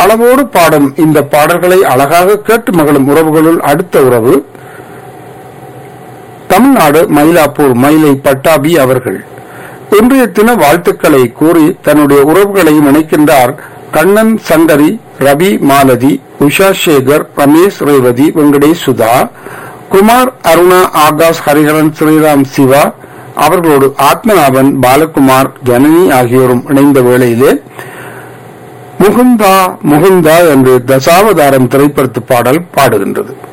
அளவோடு பாடும் இந்த பாடல்களை அழகாக கேட்டு மகளும் உறவுகளுள் அடுத்த உறவு தமிழ்நாடு மயிலாப்பூர் மயிலை பட்டாபி அவர்கள் இன்றைய தின வாழ்த்துக்களை கூறி தன்னுடைய உறவுகளையும் இணைக்கின்றார் கண்ணன் சங்கரி ரவி மாலதி உஷா சேகர் ரமேஷ் ரேவதி வெங்கடேஷ் சுதா குமார் அருணா ஆகாஷ் ஹரிஹரன் ஸ்ரீராம் சிவா அவர்களோடு ஆத்மநாபன் பாலகுமார் ஜனனி ஆகியோரும் இணைந்த வேளையிலே முகுந்தா முகுந்தா என்று தசாவதாரம் திரைப்படத்து பாடல் பாடுகின்றது